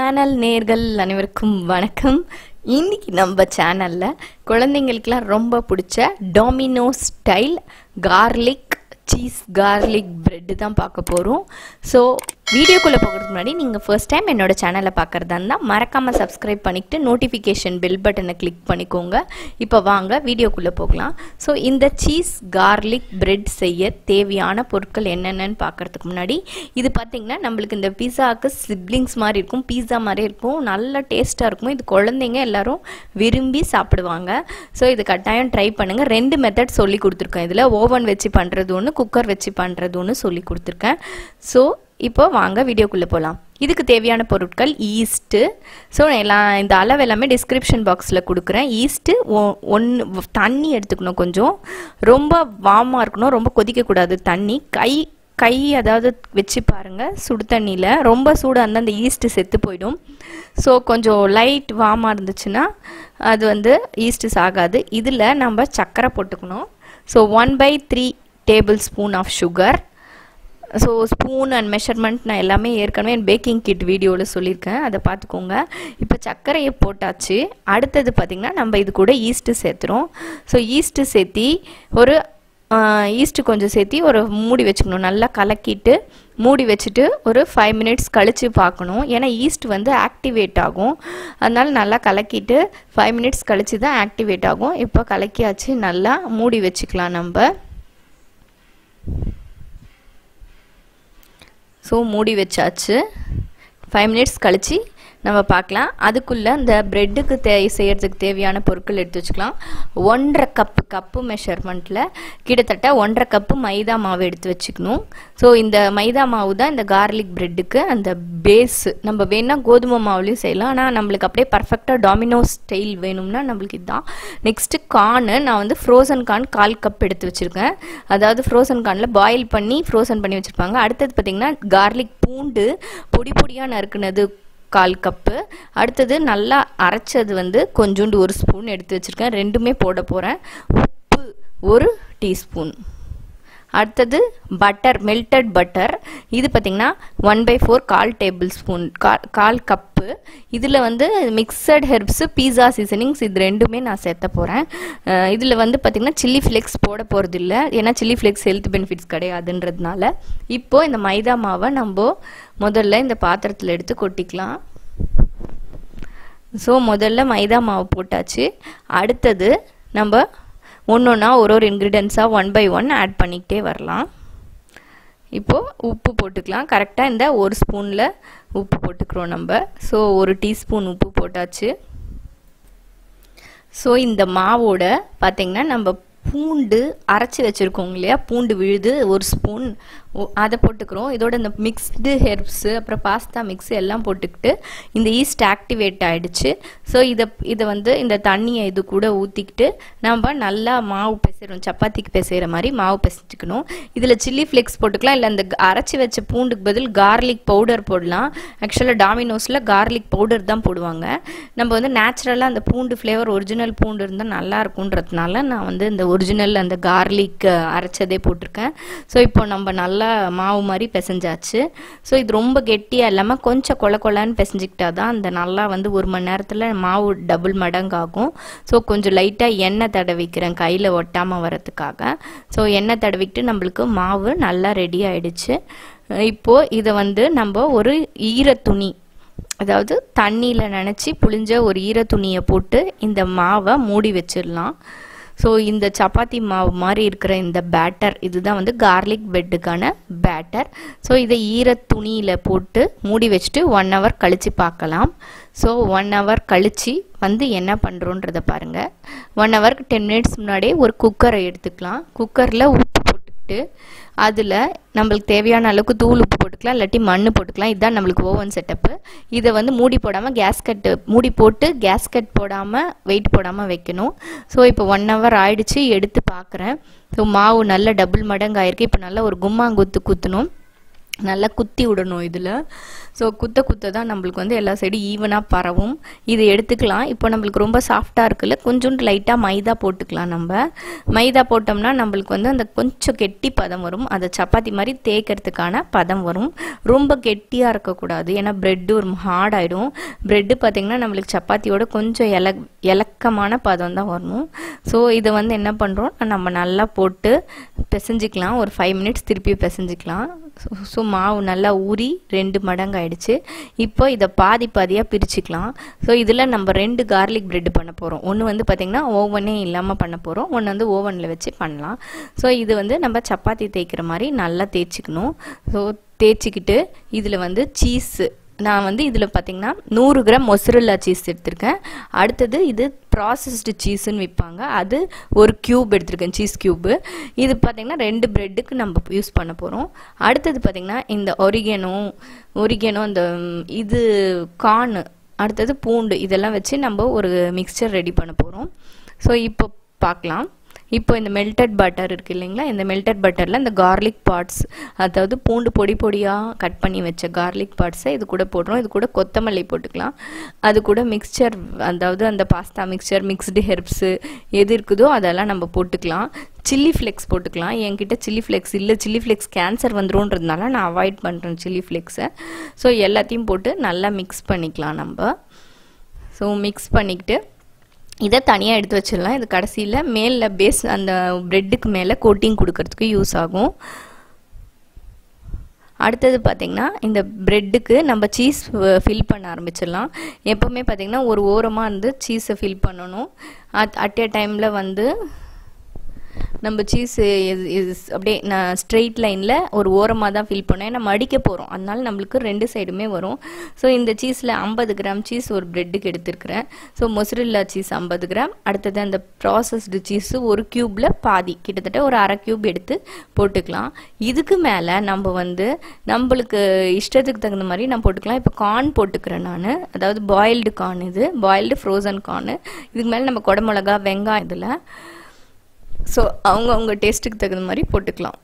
channel நேர்கள் அனைவருக்கும் வணக்கம் இன்னைக்கு நம்ம சேனல்ல குழந்தைங்களுக்குலாம் ரொம்ப பிடிச்ச Domino style garlic cheese garlic bread தான் பார்க்க போகிறோம் ஸோ வீடியோக்குள்ளே போகிறதுக்கு முன்னாடி நீங்கள் ஃபர்ஸ்ட் டைம் என்னோட சேனலை பார்க்குறதா இருந்தால் மறக்காமல் சப்ஸ்கிரைப் பண்ணிக்கிட்டு நோட்டிஃபிகேஷன் பெல் பட்டனை கிளிக் பண்ணிக்கோங்க இப்போ வாங்க வீடியோக்குள்ளே போகலாம் ஸோ இந்த சீஸ் கார்லிக் பிரெட் செய்ய தேவையான பொருட்கள் என்னென்னு பார்க்கறதுக்கு முன்னாடி இது பார்த்திங்கன்னா நம்மளுக்கு இந்த பீஸாவுக்கு சிப்ளிங்ஸ் மாதிரி இருக்கும் பீஸா மாதிரி இருக்கும் நல்ல டேஸ்ட்டாக இருக்கும் இது குழந்தைங்க எல்லாரும் விரும்பி சாப்பிடுவாங்க ஸோ இது கட்டாயம் ட்ரை பண்ணுங்கள் ரெண்டு மெத்தட் சொல்லி கொடுத்துருக்கேன் இதில் ஓவன் வச்சு பண்ணுறது ஒன்று குக்கர் வச்சு பண்ணுறது ஒன்று சொல்லி கொடுத்துருக்கேன் ஸோ இப்போ வாங்க வீடியோக்குள்ளே போகலாம் இதுக்கு தேவையான பொருட்கள் ஈஸ்ட்டு ஸோ எல்லாம் இந்த அளவு எல்லாமே டிஸ்கிரிப்ஷன் பாக்ஸில் கொடுக்குறேன் ஈஸ்ட்டு ஒன்று தண்ணி எடுத்துக்கணும் கொஞ்சம் ரொம்ப வார்மாக இருக்கணும் ரொம்ப கொதிக்கக்கூடாது தண்ணி கை கை அதாவது வச்சு பாருங்கள் சுடு தண்ணியில் ரொம்ப சூடாக இருந்தால் அந்த ஈஸ்ட்டு செத்து போயிடும் ஸோ கொஞ்சம் லைட் வார்மாக இருந்துச்சுன்னா அது வந்து ஈஸ்ட்டு ஆகாது இதில் நம்ம சர்க்கரை போட்டுக்கணும் so one by three tablespoon of sugar so spoon and measurement நான் எல்லாமே ஏற்கனவே என் பேக்கிங் கிட் வீடியோவில் சொல்லியிருக்கேன் அதை பார்த்துக்கோங்க இப்போ சர்க்கரையை போட்டாச்சு அடுத்தது பார்த்திங்கன்னா நம்ம இது கூட ஈஸ்ட்டு சேர்த்துறோம் ஸோ ஈஸ்ட்டு சேர்த்தி ஒரு ஈஸ்ட்டு கொஞ்சம் சேர்த்தி ஒரு மூடி வச்சுக்கணும் நல்லா கலக்கிட்டு மூடி வச்சுட்டு ஒரு ஃபைவ் மினிட்ஸ் கழித்து பார்க்கணும் ஏன்னா ஈஸ்ட் வந்து ஆக்டிவேட் ஆகும் அதனால் நல்லா கலக்கிட்டு ஃபைவ் மினிட்ஸ் கழித்து தான் ஆக்டிவேட் ஆகும் இப்போ கலக்கியாச்சு நல்லா மூடி வச்சுக்கலாம் நம்ம ஸோ மூடி வச்சாச்சு ஃபைவ் மினிட்ஸ் கழித்து நம்ம பார்க்கலாம் அதுக்குள்ளே இந்த ப்ரெட்டுக்கு தே செய்கிறதுக்கு தேவையான பொருட்கள் எடுத்து வச்சுக்கலாம் ஒன்றரை கப்பு கப்பு மெஷர்மெண்ட்டில் கிட்டத்தட்ட ஒன்றரை கப்பு மைதா மாவு எடுத்து வச்சுக்கணும் ஸோ இந்த மைதா மாவு தான் இந்த கார்லிக் ப்ரெட்டுக்கு அந்த பேஸு நம்ம வேணால் கோதுமை மாவுலேயும் செய்யலாம் ஆனால் நம்மளுக்கு அப்படியே பர்ஃபெக்டாக டாமினோ ஸ்டைல் வேணும்னா நம்மளுக்கு இதுதான் நெக்ஸ்ட்டு கார்னு நான் வந்து ஃப்ரோசன் கார்ன் கால் கப் எடுத்து வச்சுருக்கேன் அதாவது ஃப்ரோசன் கார்னில் பாயில் பண்ணி ஃப்ரோசன் பண்ணி வச்சுருப்பாங்க அடுத்தது பார்த்திங்கன்னா கார்லிக் பூண்டு பொடி பொடியாக நறுக்குனது கால் கப்பு அடுத்தது நல்லா அரைச்சது வந்து கொஞ்சோண்டு ஒரு ஸ்பூன் எடுத்து வச்சுருக்கேன் ரெண்டுமே போட போகிறேன் உப்பு ஒரு டீஸ்பூன் அடுத்தது பட்டர் மெல்டட் பட்டர் இது பார்த்திங்கன்னா ஒன் பை ஃபோர் கால் டேபிள் ஸ்பூன் கால் கப்பு இதில் வந்து மிக்சட் ஹெர்ப்ஸு பீஸா சீசனிங்ஸ் இது ரெண்டுமே நான் சேர்த்த போகிறேன் இதில் வந்து பார்த்திங்கன்னா சில்லி ஃப்ளேக்ஸ் போட போகிறது இல்லை ஏன்னா சில்லி ஃப்ளேக்ஸ் ஹெல்த் பெனிஃபிட்ஸ் கிடையாதுன்றதுனால இப்போது இந்த மைதா மாவை நம்ம முதல்ல இந்த பாத்திரத்தில் எடுத்து கொட்டிக்கலாம் ஸோ முதல்ல மைதா மாவு போட்டாச்சு அடுத்தது நம்ம ஒன்று ஒன்றா ஒரு ஒரு இன்க்ரீடியன்ஸாக ஒன் பை ஒன் ஆட் பண்ணிக்கிட்டே வரலாம் இப்போது உப்பு போட்டுக்கலாம் கரெக்டாக இந்த ஒரு ஸ்பூனில் உப்பு போட்டுக்கிறோம் நம்ம ஸோ ஒரு டீஸ்பூன் உப்பு போட்டாச்சு ஸோ இந்த மாவோட பார்த்திங்கன்னா நம்ம பூண்டு அரைச்சி வச்சுருக்கோம் இல்லையா பூண்டு விழுது ஒரு ஸ்பூன் அதை போட்டுக்கிறோம் இதோட இந்த மிக்ஸ்டு ஹெர்ப்ஸு அப்புறம் பாஸ்தா மிக்ஸ் எல்லாம் போட்டுக்கிட்டு இந்த ஈஸ்ட் ஆக்டிவேட் ஆகிடுச்சு ஸோ இதை இதை வந்து இந்த தண்ணியை இது கூட ஊற்றிக்கிட்டு நம்ம நல்லா மாவு பிசைறோம் சப்பாத்திக்கு பிசைகிற மாதிரி மாவு பிசைச்சிக்கணும் இதில் சில்லி ஃப்ளேக்ஸ் போட்டுக்கலாம் இல்லை இந்த அரைச்சி வச்ச பூண்டுக்கு பதில் கார்லிக் பவுடர் போடலாம் ஆக்சுவலாக டாமினோஸில் கார்லிக் பவுடர் தான் போடுவாங்க நம்ம வந்து நேச்சுரலாக அந்த பூண்டு ஃப்ளேவர் ஒரிஜினல் பூண்டு இருந்தால் நல்லா இருக்குன்றதுனால நான் வந்து இந்த ஒரிஜினல் அந்த கார்லிக் அரைச்சதே போட்டிருக்கேன் ஸோ இப்போ நம்ம நல்லா மாவு மாதிரி பிசைஞ்சாச்சு ஸோ இது ரொம்ப கெட்டியாக இல்லாமல் கொஞ்சம் கொல கொலன்னு பிசைஞ்சிக்கிட்டா தான் அந்த நல்லா வந்து ஒரு மணி நேரத்தில் மாவு டபுள் மடங்காகும் ஸோ கொஞ்சம் லைட்டாக எண்ணெய் தடவிக்கிறேன் கையில் ஒட்டாமல் வரத்துக்காக ஸோ எண்ணெய் தடவிக்கிட்டு நம்மளுக்கு மாவு நல்லா ரெடி ஆயிடுச்சு இப்போது இதை வந்து நம்ம ஒரு ஈர துணி அதாவது தண்ணியில் நினச்சி புளிஞ்ச ஒரு ஈர துணியை போட்டு இந்த மாவை மூடி வச்சிடலாம் ஸோ இந்த சப்பாத்தி மாவு மாதிரி இருக்கிற இந்த பேட்டர் இதுதான் வந்து கார்லிக் பெட்டுக்கான பேட்டர் ஸோ இதை ஈர துணியில் போட்டு மூடி வச்சுட்டு ஒன் ஹவர் கழித்து பார்க்கலாம் ஸோ ஒன் ஹவர் கழித்து வந்து என்ன பண்ணுறோன்றத பாருங்கள் ஒன் ஹவருக்கு டென் மினிட்ஸ் முன்னாடியே ஒரு குக்கரை எடுத்துக்கலாம் குக்கரில் உப்பு போட்டுக்கிட்டு அதில் நம்மளுக்கு தேவையான அளவுக்கு தூள் உப்பு போட்டுக்கலாம் இல்லாட்டி மண் போட்டுக்கலாம் இதுதான் நம்மளுக்கு ஓவன் செட்டப்பு இதை வந்து மூடி போடாமல் கேஸ்கட்டு மூடி போட்டு கேஸ்கட் போடாமல் வெயிட் போடாமல் வைக்கணும் ஸோ இப்போ ஒன் ஹவர் ஆயிடுச்சு எடுத்து பார்க்குறேன் ஸோ மாவு நல்ல டபுள் மடங்கு ஆயிருக்கு இப்போ நல்லா ஒரு கும்மாங்குத்து குத்தணும் நல்லா குத்தி விடணும் இதில் ஸோ குத்த குத்த தான் நம்மளுக்கு வந்து எல்லா சைடும் ஈவனாக பரவும் இதை எடுத்துக்கலாம் இப்போ நம்மளுக்கு ரொம்ப சாஃப்டாக இருக்குல்ல கொஞ்சோண்டு லைட்டாக மைதா போட்டுக்கலாம் நம்ம மைதா போட்டோம்னா நம்மளுக்கு வந்து அந்த கொஞ்சம் கெட்டி பதம் வரும் அந்த சப்பாத்தி மாதிரி தேய்க்கிறதுக்கான பதம் வரும் ரொம்ப கெட்டியாக இருக்கக்கூடாது ஏன்னா ப்ரெட்டு ஒரு ஹார்ட் ஆகிடும் ப்ரெட்டு பார்த்திங்கன்னா நம்மளுக்கு சப்பாத்தியோட கொஞ்சம் இல இலக்கமான பதம் தான் வரணும் ஸோ இதை வந்து என்ன பண்ணுறோம் நம்ம நல்லா போட்டு பிசைஞ்சிக்கலாம் ஒரு ஃபைவ் மினிட்ஸ் திருப்பி பிசைஞ்சிக்கலாம் ஸோ மாவு நல்லா ஊறி ரெண்டு மடங்கு ஆயிடுச்சு இப்போ இதை பாதி பாதியாக பிரிச்சுக்கலாம் ஸோ இதில் நம்ம ரெண்டு கார்லிக் பிரெட் பண்ண போகிறோம் ஒன்று வந்து பார்த்திங்கன்னா ஓவனே இல்லாமல் பண்ண போகிறோம் ஒன்று வந்து ஓவனில் வச்சு பண்ணலாம் ஸோ இது வந்து நம்ம சப்பாத்தி தேய்க்கிற மாதிரி நல்லா தேய்ச்சிக்கணும் ஸோ தேய்ச்சிக்கிட்டு இதில் வந்து சீஸு நான் வந்து இதில் பார்த்தீங்கன்னா நூறு கிராம் மொசரல்லா சீஸ் எடுத்திருக்கேன் அடுத்தது இது ப்ராசஸ்டு சீஸுன்னு விற்பாங்க அது ஒரு க்யூப் எடுத்திருக்கேன் சீஸ் க்யூப்பு இது பார்த்திங்கன்னா ரெண்டு ப்ரெட்டுக்கு நம்ம யூஸ் பண்ண போகிறோம் அடுத்தது பார்த்திங்கன்னா இந்த ஒரிகனோ ஒரிகனோ இந்த இது கார்னு அடுத்தது பூண்டு இதெல்லாம் வச்சு நம்ம ஒரு மிக்சர் ரெடி பண்ண போகிறோம் ஸோ இப்போ பார்க்கலாம் இப்போ இந்த மெல்டட் பட்டர் இருக்குது இல்லைங்களா இந்த மெல்டட் பட்டரில் இந்த கார்லிக் பார்ட்ஸ் அதாவது பூண்டு பொடி பொடியாக கட் பண்ணி வச்ச கார்லிக் பார்ட்ஸை இது கூட போடுறோம் இது கூட கொத்தமல்லி போட்டுக்கலாம் அது கூட மிக்சர் அதாவது அந்த பாஸ்தா மிக்சர் மிக்ஸ்டு ஹெர்ப்ஸு எது இருக்குதோ அதெல்லாம் நம்ம போட்டுக்கலாம் சில்லி ஃப்ளெக்ஸ் போட்டுக்கலாம் என்கிட்ட சில்லி ஃப்ளெக்ஸ் இல்லை சில்லி ஃப்ளெக்ஸ் கேன்சர் வந்துருன்றதுனால நான் அவாய்ட் பண்ணுறேன் சில்லி ஃப்ளெக்ஸை ஸோ எல்லாத்தையும் போட்டு நல்லா மிக்ஸ் பண்ணிக்கலாம் நம்ம ஸோ மிக்ஸ் பண்ணிக்கிட்டு இதை தனியாக எடுத்து வச்சிடலாம் இது கடைசியில் மேலில் பேஸ் அந்த ப்ரெட்டுக்கு மேலே கோட்டிங் கொடுக்கறதுக்கு யூஸ் ஆகும் அடுத்தது பார்த்திங்கன்னா இந்த ப்ரெட்டுக்கு நம்ம சீஸ் ஃபில் பண்ண ஆரம்பிச்சிடலாம் எப்போவுமே பார்த்திங்கன்னா ஒரு ஓரமாக இருந்து சீஸை ஃபில் பண்ணணும் அட் அட் எ டைமில் வந்து நம்ம சீஸ் அப்படியே நான் ஸ்ட்ரெயிட் லைனில் ஒரு ஓரமாக தான் ஃபில் பண்ணேன் ஏன்னா மடிக்க போகிறோம் அதனால நம்மளுக்கு ரெண்டு சைடுமே வரும் ஸோ இந்த சீஸில் ஐம்பது கிராம் சீஸ் ஒரு ப்ரெட்டுக்கு எடுத்துருக்கிறேன் ஸோ மொசரில்லா சீஸ் ஐம்பது கிராம் அடுத்தது அந்த ப்ராசஸ்டு சீஸு ஒரு க்யூப்பில் பாதி கிட்டத்தட்ட ஒரு அரை க்யூப் எடுத்து போட்டுக்கலாம் இதுக்கு மேலே நம்ம வந்து நம்மளுக்கு இஷ்டத்துக்கு தகுந்த மாதிரி நான் போட்டுக்கலாம் இப்போ கார்ன் போட்டுக்கிறேன் நான் அதாவது பாயில்டு கார்ன் இது பாயில்டு ஃப்ரோசன் கார்னு இதுக்கு மேலே நம்ம குடமிளகா வெங்காயம் இதில் ஸோ அவங்க அவங்க டேஸ்ட்டுக்கு தகுந்த மாதிரி போட்டுக்கலாம்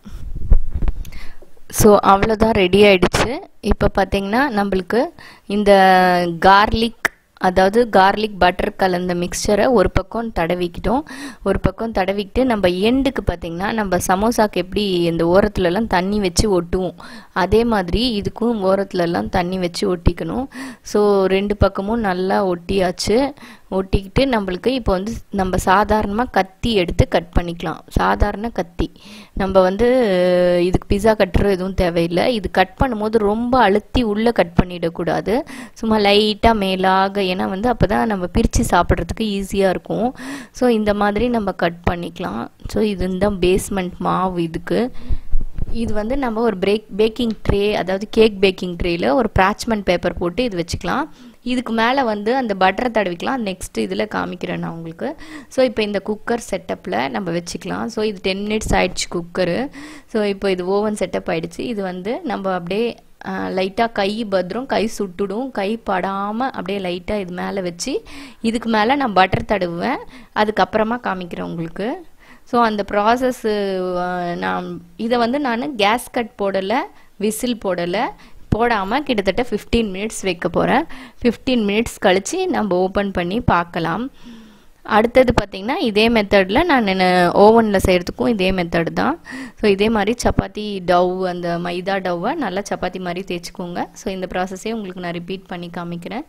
ஸோ அவ்வளோதான் ரெடி ஆயிடுச்சு இப்போ பார்த்தீங்கன்னா நம்மளுக்கு இந்த கார்லிக் அதாவது கார்லிக் பட்டர் கலந்த மிக்சரை ஒரு பக்கம் தடவிக்கிட்டோம் ஒரு பக்கம் தடவிக்கிட்டு நம்ம எண்டுக்கு பார்த்திங்கன்னா நம்ம சமோசாக்கு எப்படி இந்த ஓரத்துலலாம் தண்ணி வச்சு ஒட்டுவோம் அதே மாதிரி இதுக்கும் ஓரத்துலலாம் தண்ணி வச்சு ஒட்டிக்கணும் ஸோ ரெண்டு பக்கமும் நல்லா ஒட்டியாச்சு ஒட்டிக்கிட்டு நம்மளுக்கு இப்போ வந்து நம்ம சாதாரணமாக கத்தி எடுத்து கட் பண்ணிக்கலாம் சாதாரண கத்தி நம்ம வந்து இதுக்கு பிஸா கட்டுற எதுவும் தேவையில்லை இது கட் பண்ணும்போது ரொம்ப அழுத்தி உள்ளே கட் பண்ணிடக்கூடாது சும்மா லைட்டாக மேலாக ஏன்னா வந்து அப்போ தான் நம்ம பிரித்து சாப்பிட்றதுக்கு ஈஸியாக இருக்கும் ஸோ இந்த மாதிரி நம்ம கட் பண்ணிக்கலாம் ஸோ இது இந்த பேஸ்மெண்ட் மாவு இதுக்கு இது வந்து நம்ம ஒரு பிரேக் பேக்கிங் ட்ரே அதாவது கேக் பேக்கிங் ட்ரேயில் ஒரு ப்ராச்மெண்ட் பேப்பர் போட்டு இது வச்சுக்கலாம் இதுக்கு மேலே வந்து அந்த பட்டரை தடவிக்கலாம் நெக்ஸ்ட் இதில் காமிக்கிறேன் நான் உங்களுக்கு ஸோ இப்போ இந்த குக்கர் செட்டப்பில் நம்ம வச்சுக்கலாம் ஸோ இது டென் மினிட்ஸ் ஆயிடுச்சு குக்கரு ஸோ இப்போ இது ஓவன் செட்டப் ஆயிடுச்சு இது வந்து நம்ம அப்படியே லைட்டாக கை பத்திரம் கை சுட்டுடும் கை படாமல் அப்படியே லைட்டாக இது மேலே வச்சு இதுக்கு மேலே நான் பட்டர் தடவுவேன் அதுக்கப்புறமா காமிக்கிறேன் உங்களுக்கு ஸோ அந்த ப்ராசஸ்ஸு நான் இதை வந்து நான் கேஸ் கட் போடலை விசில் போடலை போடாமல் கிட்டத்தட்ட ஃபிஃப்டீன் மினிட்ஸ் வைக்க போகிறேன் ஃபிஃப்டீன் மினிட்ஸ் கழித்து நம்ம ஓப்பன் பண்ணி பார்க்கலாம் அடுத்தது பார்த்திங்கன்னா இதே மெத்தடில் நான் ஓவனில் செய்கிறதுக்கும் இதே மெத்தட் தான் ஸோ இதே மாதிரி சப்பாத்தி டவ் அந்த மைதா டவ்வை நல்லா சப்பாத்தி மாதிரி தேய்ச்சிக்கோங்க ஸோ இந்த ப்ராசஸே உங்களுக்கு நான் ரிப்பீட் பண்ணி காமிக்கிறேன்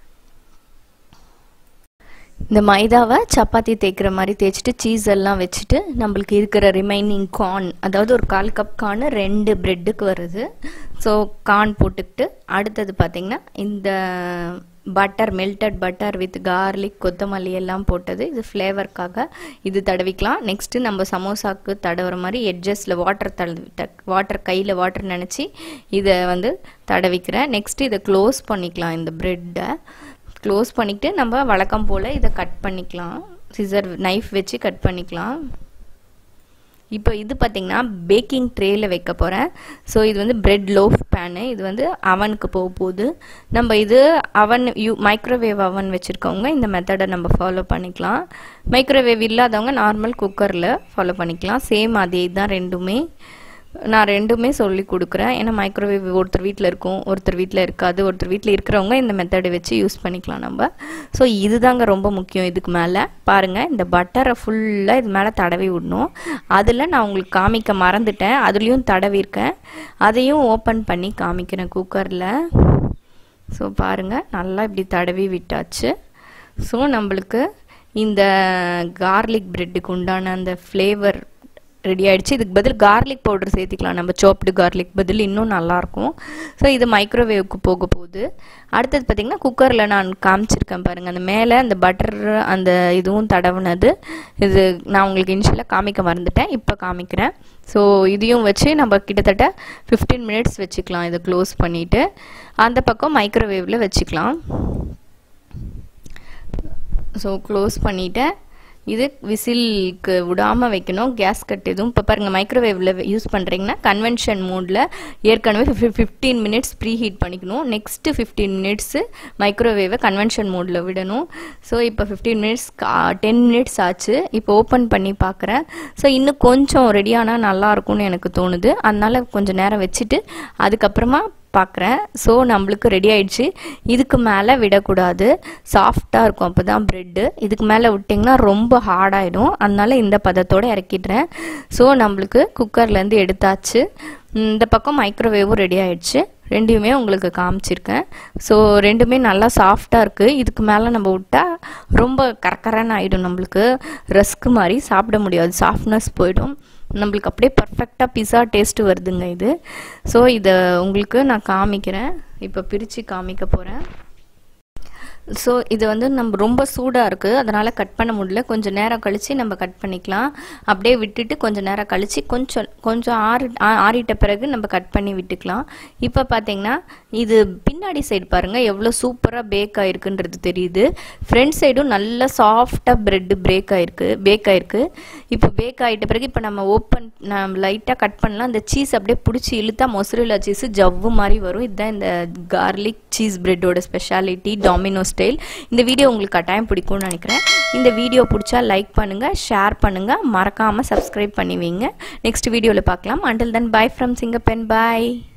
இந்த மைதாவை சப்பாத்தி தேய்க்கிற மாதிரி தேய்ச்சிட்டு சீஸ் எல்லாம் வச்சுட்டு நம்மளுக்கு இருக்கிற ரிமைனிங் கார்ன் அதாவது ஒரு கால் கப் கார்ன் ரெண்டு ப்ரெட்டுக்கு வருது ஸோ கார்ன் போட்டுக்கிட்டு அடுத்தது பார்த்திங்கன்னா இந்த butter melted butter with garlic கொத்தமல்லி எல்லாம் போட்டது இது ஃப்ளேவருக்காக இது தடவிக்கலாம் நெக்ஸ்ட்டு நம்ம சமோசாக்கு தடவுற மாதிரி எட்ஜஸில் வாட்டர் தடவி வாட்டர் கையில் வாட்டர் நினச்சி இதை வந்து தடவிக்கிறேன் நெக்ஸ்ட்டு இதை க்ளோஸ் பண்ணிக்கலாம் இந்த ப்ரெட்டை க்ளோஸ் பண்ணிவிட்டு நம்ம வழக்கம் போல் இதை கட் பண்ணிக்கலாம் சிசர் நைஃப் வச்சு கட் பண்ணிக்கலாம் இப்போ இது பார்த்திங்கன்னா பேக்கிங் ட்ரேயில் வைக்க போகிறேன் ஸோ இது வந்து பிரெட் லோஃப் பேனு இது வந்து அவனுக்கு போக போகுது நம்ம இது அவன் யூ மைக்ரோவேவ் அவன் வச்சுருக்கவங்க இந்த மெத்தடை நம்ம ஃபாலோ பண்ணிக்கலாம் மைக்ரோவேவ் இல்லாதவங்க நார்மல் குக்கரில் ஃபாலோ பண்ணிக்கலாம் சேம் அதே தான் ரெண்டுமே நான் ரெண்டுமே சொல்லி கொடுக்குறேன் ஏன்னா மைக்ரோவேவ் ஒருத்தர் வீட்டில் இருக்கும் ஒருத்தர் வீட்டில் இருக்காது ஒருத்தர் வீட்டில் இருக்கிறவங்க இந்த மெத்தடை வச்சு யூஸ் பண்ணிக்கலாம் நம்ம ஸோ இதுதாங்க ரொம்ப முக்கியம் இதுக்கு மேலே பாருங்கள் இந்த பட்டரை ஃபுல்லாக இது மேலே தடவி விடணும் அதில் நான் உங்களுக்கு காமிக்க மறந்துட்டேன் அதுலேயும் தடவிருக்கேன் அதையும் ஓப்பன் பண்ணி காமிக்கிறேன் குக்கரில் ஸோ பாருங்கள் நல்லா இப்படி தடவி விட்டாச்சு ஸோ நம்மளுக்கு இந்த கார்லிக் பிரெட்டுக்கு உண்டான அந்த ஃப்ளேவர் ரெடி ஆயிடுச்சு இதுக்கு பதில் கார்லிக் பவுடர் சேர்த்திக்கலாம் நம்ம சோப்டு கார்லிக் பதில் இன்னும் நல்லாயிருக்கும் ஸோ இது மைக்ரோவேவுக்கு போக போகுது அடுத்தது பார்த்திங்கன்னா குக்கரில் நான் காமிச்சிருக்கேன் பாருங்கள் அந்த மேலே அந்த பட்டர் அந்த இதுவும் தடவுனது இது நான் உங்களுக்கு இனிஷியலாக காமிக்க மறந்துட்டேன் இப்போ காமிக்கிறேன் ஸோ இதையும் வச்சு நம்ம கிட்டத்தட்ட ஃபிஃப்டீன் மினிட்ஸ் வச்சுக்கலாம் இதை க்ளோஸ் பண்ணிவிட்டு அந்த பக்கம் மைக்ரோவேவில் வச்சுக்கலாம் ஸோ க்ளோஸ் பண்ணிவிட்டேன் இது விசிலுக்கு விடாமல் வைக்கணும் கேஸ் கட் எதுவும் இப்போ பாருங்கள் மைக்ரோவேவில் யூஸ் பண்ணுறீங்கன்னா கன்வென்ஷன் மோடில் ஏற்கனவே fifty fifteen minutes preheat பண்ணிக்கணும் நெக்ஸ்ட்டு ஃபிஃப்டீன் மினிட்ஸு மைக்ரோவேவை கன்வென்ஷன் மோடில் விடணும் ஸோ இப்போ ஃபிஃப்டீன் மினிட்ஸ் டென் மினிட்ஸ் ஆச்சு இப்போ ஓப்பன் பண்ணி பார்க்குறேன் ஸோ இன்னும் கொஞ்சம் ரெடியானால் நல்லாயிருக்கும்னு எனக்கு தோணுது அதனால் கொஞ்சம் நேரம் வச்சுட்டு அதுக்கப்புறமா பார்க்குறேன் ஸோ நம்மளுக்கு ரெடி ஆயிடுச்சு இதுக்கு மேலே விடக்கூடாது சாஃப்டாக இருக்கும் அப்போ தான் ப்ரெட்டு இதுக்கு மேலே விட்டிங்கன்னா ரொம்ப ஹார்டாயிடும் அதனால இந்த பதத்தோடு இறக்கிடுறேன் ஸோ நம்மளுக்கு குக்கர்லேருந்து எடுத்தாச்சு இந்த பக்கம் மைக்ரோவேவும் ரெடி ஆயிடுச்சு ரெண்டையுமே உங்களுக்கு காமிச்சிருக்கேன் ஸோ ரெண்டுமே நல்லா சாஃப்டாக இருக்குது இதுக்கு மேலே நம்ம விட்டால் ரொம்ப கரக்கரன்னு ஆகிடும் நம்மளுக்கு ரஸ்க்கு மாதிரி சாப்பிட முடியாது சாஃப்ட்னஸ் போயிடும் நம்மளுக்கு அப்படியே பர்ஃபெக்டாக பிஸா டேஸ்ட் வருதுங்க இது ஸோ இதை உங்களுக்கு நான் காமிக்கிறேன் இப்போ பிரித்து காமிக்க போகிறேன் ஸோ இது வந்து நம்ம ரொம்ப சூடாக இருக்குது அதனால் கட் பண்ண முடியல கொஞ்சம் நேரம் கழித்து நம்ம கட் பண்ணிக்கலாம் அப்படியே விட்டுட்டு கொஞ்சம் நேரம் கழித்து கொஞ்சம் கொஞ்சம் ஆறு ஆறிட்ட பிறகு நம்ம கட் பண்ணி விட்டுக்கலாம் இப்போ பார்த்தீங்கன்னா இது பின்னாடி சைடு பாருங்கள் எவ்வளோ சூப்பராக பேக் ஆகிருக்குன்றது தெரியுது ஃப்ரண்ட் சைடும் நல்லா சாஃப்டாக ப்ரெட்டு பிரேக் ஆகிருக்கு பேக் ஆகிருக்கு இப்போ பேக் ஆகிட்ட பிறகு இப்போ நம்ம ஓப்பன் நம்ம லைட்டாக கட் பண்ணலாம் இந்த சீஸ் அப்படியே பிடிச்சி இழுத்தா மொசரில்லா சீஸ் ஜவ்வு மாதிரி வரும் இதுதான் இந்த கார்லிக் சீஸ் பிரெட்டோட ஸ்பெஷாலிட்டி டாமினோ ஸ்டைல் இந்த வீடியோ உங்களுக்கு கட்டாயம் பிடிக்கும்னு நினைக்கிறேன் இந்த வீடியோ பிடிச்சா லைக் பண்ணுங்கள் ஷேர் பண்ணுங்கள் மறக்காமல் சப்ஸ்கிரைப் பண்ணி வைங்க நெக்ஸ்ட் வீடியோவில் பார்க்கலாம் until then bye from Singappen bye